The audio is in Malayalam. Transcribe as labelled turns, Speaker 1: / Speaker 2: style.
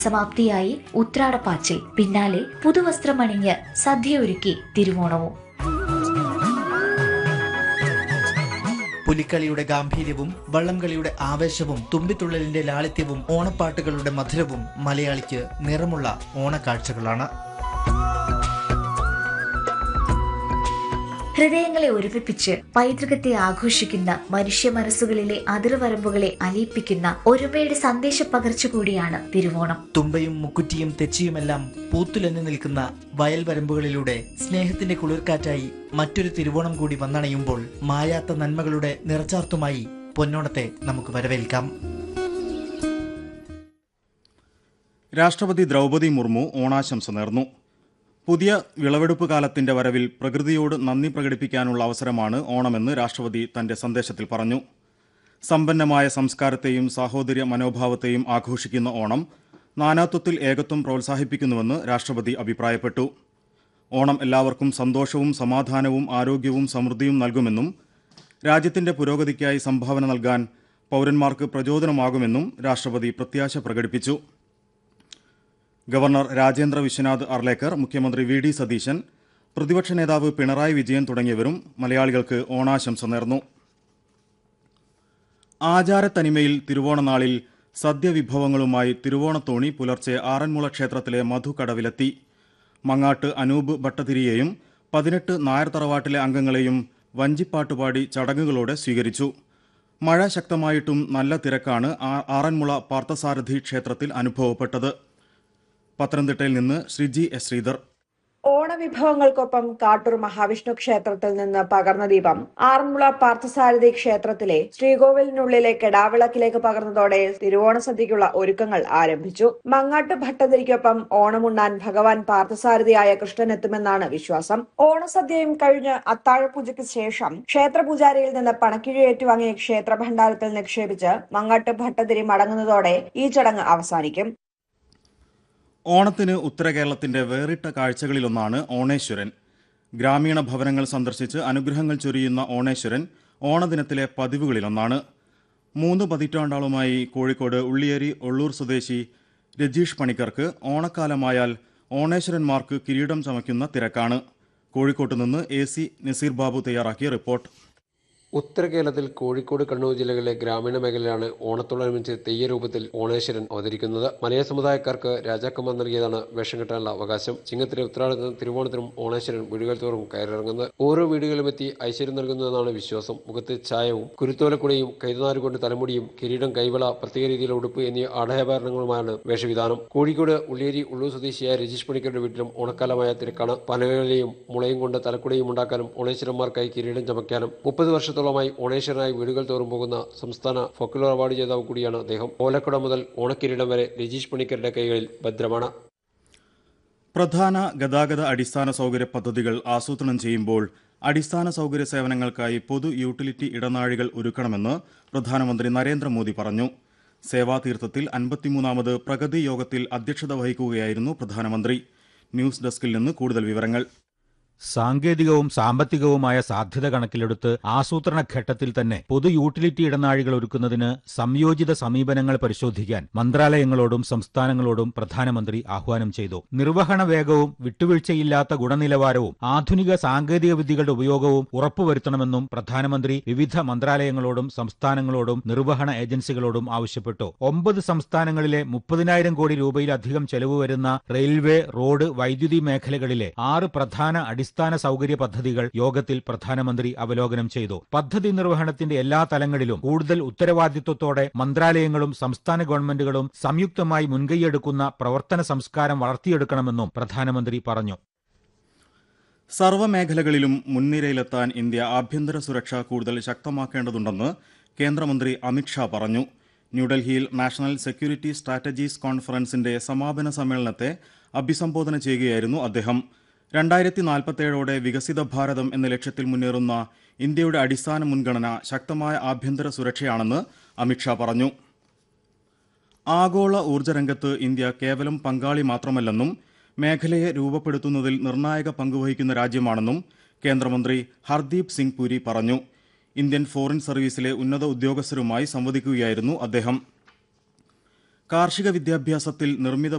Speaker 1: സമാപ്തിയായി ഉത്രാടപ്പാച്ചിൽ പിന്നാലെ പുതുവസ്ത്രമണിഞ്ഞ് സദ്യയൊരുക്കി തിരുവോണവും
Speaker 2: പുലിക്കളിയുടെ ഗാംഭീര്യവും വള്ളംകളിയുടെ ആവേശവും തുമ്പിത്തുള്ളലിന്റെ ലാളിത്യവും ഓണപ്പാട്ടുകളുടെ മധുരവും മലയാളിക്ക് നിറമുള്ള ഓണക്കാഴ്ചകളാണ്
Speaker 1: ഹൃദയങ്ങളെ ഒരുമിപ്പിച്ച് പൈതൃകത്തെ ആഘോഷിക്കുന്ന മനുഷ്യ മനസ്സുകളിലെ അതിർവരമ്പുകളെ അലിയിപ്പിക്കുന്ന ഒരുമയുടെ സന്ദേശ പകർച്ച കൂടിയാണ് തിരുവോണം
Speaker 2: തുമ്പയും മുക്കുറ്റിയും തെച്ചിയുമെല്ലാം പൂത്തുലഞ്ഞു നിൽക്കുന്ന വയൽ വരമ്പുകളിലൂടെ സ്നേഹത്തിന്റെ കുളിർക്കാറ്റായി മറ്റൊരു തിരുവോണം കൂടി വന്നണയുമ്പോൾ മായാത്ത നന്മകളുടെ നിറച്ചാർത്തുമായി പൊന്നോണത്തെ നമുക്ക് വരവേൽക്കാം
Speaker 3: രാഷ്ട്രപതി ദ്രൗപദി മുർമു ഓണാശംസ നേർന്നു പുതിയ വിളവെടുപ്പ് കാലത്തിന്റെ വരവിൽ പ്രകൃതിയോട് നന്ദി പ്രകടിപ്പിക്കാനുള്ള അവസരമാണ് ഓണമെന്ന് രാഷ്ട്രപതി തന്റെ സന്ദേശത്തിൽ പറഞ്ഞു സമ്പന്നമായ സംസ്കാരത്തെയും സാഹോദര്യ മനോഭാവത്തെയും ആഘോഷിക്കുന്ന ഓണം നാനാത്വത്തിൽ ഏകത്വം പ്രോത്സാഹിപ്പിക്കുന്നുവെന്ന് രാഷ്ട്രപതി അഭിപ്രായപ്പെട്ടു ഓണം എല്ലാവർക്കും സന്തോഷവും സമാധാനവും ആരോഗ്യവും സമൃദ്ധിയും നൽകുമെന്നും രാജ്യത്തിന്റെ പുരോഗതിക്കായി സംഭാവന നൽകാൻ പൗരന്മാർക്ക് പ്രചോദനമാകുമെന്നും രാഷ്ട്രപതി പ്രത്യാശ പ്രകടിപ്പിച്ചു ഗവർണർ രാജേന്ദ്ര വിശ്വനാഥ് അർലേക്കർ മുഖ്യമന്ത്രി വി ഡി സതീശൻ പ്രതിപക്ഷ നേതാവ് പിണറായി വിജയൻ തുടങ്ങിയവരും മലയാളികൾക്ക് ഓണാശംസ നേർന്നു ആചാരത്തനിമയിൽ തിരുവോണനാളിൽ സദ്യവിഭവങ്ങളുമായി തിരുവോണത്തോണി പുലർച്ചെ ആറന്മുള ക്ഷേത്രത്തിലെ മധുകടവിലെത്തി മങ്ങാട്ട് അനൂപ് ഭട്ടതിരിയെയും പതിനെട്ട് നായർ തറവാട്ടിലെ അംഗങ്ങളെയും വഞ്ചിപ്പാട്ടുപാടി ചടങ്ങുകളോടെ സ്വീകരിച്ചു മഴ ശക്തമായിട്ടും നല്ല തിരക്കാണ് ആ- ആറന്മുള പാർത്ഥസാരഥി ക്ഷേത്രത്തിൽ അനുഭവപ്പെട്ടത് പത്തനംതിട്ടയിൽ നിന്ന് ശ്രീജി എസ് ശ്രീധർ
Speaker 4: ഓണവിഭവങ്ങൾക്കൊപ്പം കാട്ടൂർ മഹാവിഷ്ണു ക്ഷേത്രത്തിൽ നിന്ന് പകർന്ന ദീപം ആറന്മുള പാർത്ഥസാരഥി ക്ഷേത്രത്തിലെ ശ്രീകോവിലിനുള്ളിലെ കെടാവിളക്കിലേക്ക് പകർന്നതോടെ തിരുവോണ സദ്യയ്ക്കുള്ള ഒരുക്കങ്ങൾ ആരംഭിച്ചു മങ്ങാട്ട് ഭട്ടതിരിക്കൊപ്പം ഓണമുണ്ണാൻ ഭഗവാൻ പാർത്ഥസാരഥിയായ കൃഷ്ണൻ എത്തുമെന്നാണ് വിശ്വാസം ഓണസദ്യയും കഴിഞ്ഞ് അത്താഴപൂജയ്ക്ക് ശേഷം ക്ഷേത്ര പൂജാരിയിൽ നിന്ന് പണക്കിഴി ഏറ്റുവാങ്ങിയ ക്ഷേത്ര ഭണ്ഡാരത്തിൽ നിക്ഷേപിച്ച് മങ്ങാട്ട് ഭട്ടതിരി മടങ്ങുന്നതോടെ ഈ ചടങ്ങ് അവസാനിക്കും
Speaker 3: ഓണത്തിന് ഉത്തര കേരളത്തിന്റെ വേറിട്ട കാഴ്ചകളിലൊന്നാണ് ഓണേശ്വരൻ ഗ്രാമീണ ഭവനങ്ങൾ സന്ദർശിച്ച് അനുഗ്രഹങ്ങൾ ചൊരിയുന്ന ഓണേശ്വരൻ ഓണദിനത്തിലെ പതിവുകളിലൊന്നാണ് മൂന്ന് പതിറ്റാണ്ടാളുമായി കോഴിക്കോട് ഉള്ളിയേരി ഒള്ളൂർ സ്വദേശി രജീഷ് പണിക്കർക്ക് ഓണക്കാലമായാൽ ഓണേശ്വരന്മാർക്ക് കിരീടം ചമയ്ക്കുന്ന തിരക്കാണ് കോഴിക്കോട്ട് നിന്ന് എ സി നസീർ ബാബു തയ്യാറാക്കിയ റിപ്പോർട്ട്
Speaker 5: ഉത്തര കേരളത്തിൽ കോഴിക്കോട് കണ്ണൂർ ജില്ലകളിലെ ഗ്രാമീണ മേഖലയിലാണ് ഓണത്തോടനുബന്ധിച്ച് തെയ്യരൂപത്തിൽ ഓണേശ്വരൻ അവതരിക്കുന്നത് മലയ സമുദായക്കാർക്ക് രാജാക്കന്മാർ നൽകിയതാണ് വേഷം കെട്ടാനുള്ള അവകാശം ചിങ്ങത്തിലെ ഉത്തരാടത്തിനും തിരുവോണത്തിനും ഓണേശ്വരൻ വീടുകൾ തോറും കയറിറങ്ങുന്നത് ഓരോ വീടുകളിലും എത്തി ഐശ്വര്യം നൽകുന്നതെന്നാണ് വിശ്വാസം മുഖത്ത് ചായവും കുരുത്തോലക്കുടയും കൈതനാര് കൊണ്ട് തലമുടിയും കിരീടം കൈവള പ്രത്യേക രീതിയിലുള്ള ഉടുപ്പ് എന്നീ ആടയാഭരണങ്ങളുമാണ് വേഷവിധാനം കോഴിക്കോട് ഉള്ളിയേരി ഉള്ളൂർ സ്വദേശിയായ രജീഷ് പണിക്കരുടെ വീട്ടിലും ഓണക്കാലമായ തിരക്കാണ് പനകളെയും മുളയും കൊണ്ട് തലക്കുടയും ഉണ്ടാക്കാനും ഓണേശ്വരന്മാർക്കായി കിരീടം ചമയ്ക്കാനും മുപ്പത് വർഷത്തോളമായി ഓണേശ്വരനായി വീടുകൾ തോറും പോകുന്ന സംസ്ഥാന ഫോക്കുലർ അവാർഡ് ജേതാവ് കൂടിയാണ് അദ്ദേഹം ഓലക്കുട മുതൽ ഓണക്കിരീടം വരെ രജീഷ് പണിക്കരുടെ കൈകളിൽ ഭദ്രമാണ്
Speaker 3: പ്രധാന ഗതാഗത അടിസ്ഥാന സൗകര്യ പദ്ധതികൾ ആസൂത്രണം ചെയ്യുമ്പോൾ അടിസ്ഥാന സൗകര്യ സേവനങ്ങൾക്കായി പൊതു യൂട്ടിലിറ്റി ഇടനാഴികൾ ഒരുക്കണമെന്ന് പ്രധാനമന്ത്രി നരേന്ദ്രമോദി പറഞ്ഞു സേവാതീർത്ഥത്തിൽ അൻപത്തിമൂന്നാമത് പ്രഗതി യോഗത്തിൽ അധ്യക്ഷത വഹിക്കുകയായിരുന്നു പ്രധാനമന്ത്രി ന്യൂസ് ഡെസ്കിൽ നിന്ന് കൂടുതൽ വിവരങ്ങൾ
Speaker 6: സാങ്കേതികവും സാമ്പത്തികവുമായ സാധ്യത കണക്കിലെടുത്ത് ആസൂത്രണ ഘട്ടത്തിൽ തന്നെ പൊതു യൂട്ടിലിറ്റി ഇടനാഴികൾ ഒരുക്കുന്നതിന് സംയോജിത സമീപനങ്ങൾ പരിശോധിക്കാൻ മന്ത്രാലയങ്ങളോടും സംസ്ഥാനങ്ങളോടും പ്രധാനമന്ത്രി ആഹ്വാനം ചെയ്തു നിർവഹണ വേഗവും വിട്ടുവീഴ്ചയില്ലാത്ത ഗുണനിലവാരവും ആധുനിക സാങ്കേതിക വിദ്യകളുടെ ഉപയോഗവും ഉറപ്പുവരുത്തണമെന്നും പ്രധാനമന്ത്രി വിവിധ മന്ത്രാലയങ്ങളോടും സംസ്ഥാനങ്ങളോടും നിർവഹണ ഏജൻസികളോടും ആവശ്യപ്പെട്ടു ഒമ്പത് സംസ്ഥാനങ്ങളിലെ മുപ്പതിനായിരം കോടി രൂപയിലധികം ചെലവ് വരുന്ന റെയിൽവേ റോഡ് വൈദ്യുതി മേഖലകളിലെ ആറ് പ്രധാന അടിസ്ഥാന സൗകര്യ പദ്ധതികൾ യോഗത്തിൽ പ്രധാനമന്ത്രി അവലോകനം ചെയ്തു പദ്ധതി നിർവഹണത്തിന്റെ എല്ലാ തലങ്ങളിലും കൂടുതൽ ഉത്തരവാദിത്വത്തോടെ മന്ത്രാലയങ്ങളും സംസ്ഥാന ഗവൺമെന്റുകളും സംയുക്തമായി മുൻകൈയെടുക്കുന്ന പ്രവർത്തന സംസ്കാരം വളർത്തിയെടുക്കണമെന്നും പ്രധാനമന്ത്രി പറഞ്ഞു
Speaker 3: സർവ്വമേഖലകളിലും മുൻനിരയിലെത്താൻ ഇന്ത്യ ആഭ്യന്തര സുരക്ഷ കൂടുതൽ ശക്തമാക്കേണ്ടതുണ്ടെന്ന് കേന്ദ്രമന്ത്രി അമിത്ഷാ പറഞ്ഞു ന്യൂഡൽഹിയിൽ നാഷണൽ സെക്യൂരിറ്റി സ്ട്രാറ്റജീസ് കോൺഫറൻസിന്റെ സമാപന സമ്മേളനത്തെ അഭിസംബോധന ചെയ്യുകയായിരുന്നു അദ്ദേഹം രണ്ടായിരത്തി നാൽപ്പത്തേഴോടെ വികസിത ഭാരതം എന്ന ലക്ഷ്യത്തിൽ മുന്നേറുന്ന ഇന്ത്യയുടെ അടിസ്ഥാന മുൻഗണന ശക്തമായ ആഭ്യന്തര സുരക്ഷയാണെന്ന് അമിത്ഷാ പറഞ്ഞു ആഗോള ഊർജ്ജരംഗത്ത് ഇന്ത്യ കേവലം പങ്കാളി മാത്രമല്ലെന്നും മേഖലയെ രൂപപ്പെടുത്തുന്നതിൽ നിർണായക പങ്കുവഹിക്കുന്ന രാജ്യമാണെന്നും കേന്ദ്രമന്ത്രി ഹർദീപ് സിംഗ് പുരി പറഞ്ഞു ഇന്ത്യൻ ഫോറിൻ സർവീസിലെ ഉന്നത ഉദ്യോഗസ്ഥരുമായി സംവദിക്കുകയായിരുന്നു അദ്ദേഹം കാർഷിക വിദ്യാഭ്യാസത്തിൽ നിർമ്മിത